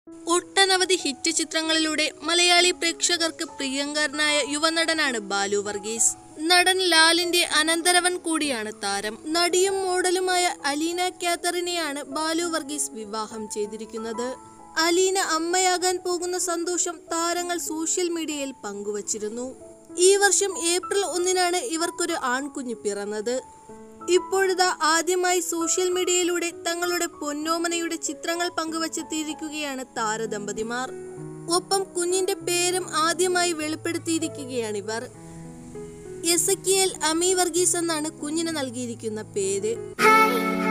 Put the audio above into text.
ഒട്ടനവധി ഹിറ്റ് ചിത്രങ്ങളിലൂടെ മലയാളി പ്രേക്ഷകർക്ക് പ്രിയങ്കരനായ യുവനടനാണ് ബാലു വർഗീസ് നടൻ ലാലിന്റെ അനന്തരവൻ കൂടിയാണ് താരം നടിയും മോഡലുമായ അലീന കാത്തറിനെയാണ് ബാലു വർഗീസ് വിവാഹം ചെയ്തിരിക്കുന്നത് അലീന അമ്മയാകാൻ പോകുന്ന സന്തോഷം താരങ്ങൾ സോഷ്യൽ മീഡിയയിൽ പങ്കുവച്ചിരുന്നു ഈ വർഷം ഏപ്രിൽ ഒന്നിനാണ് ഇവർക്കൊരു ആൺകുഞ്ഞ് പിറന്നത് ഇപ്പോഴിതാ ആദ്യമായി സോഷ്യൽ മീഡിയയിലൂടെ തങ്ങളുടെ പൊന്നോമനയുടെ ചിത്രങ്ങൾ പങ്കുവച്ചെത്തിയിരിക്കുകയാണ് താരദമ്പതിമാർ ഒപ്പം കുഞ്ഞിന്റെ പേരും ആദ്യമായി വെളിപ്പെടുത്തിയിരിക്കുകയാണിവർ എസക്കിയൽ അമി വർഗീസ് എന്നാണ് കുഞ്ഞിന് നൽകിയിരിക്കുന്ന പേര് Hey,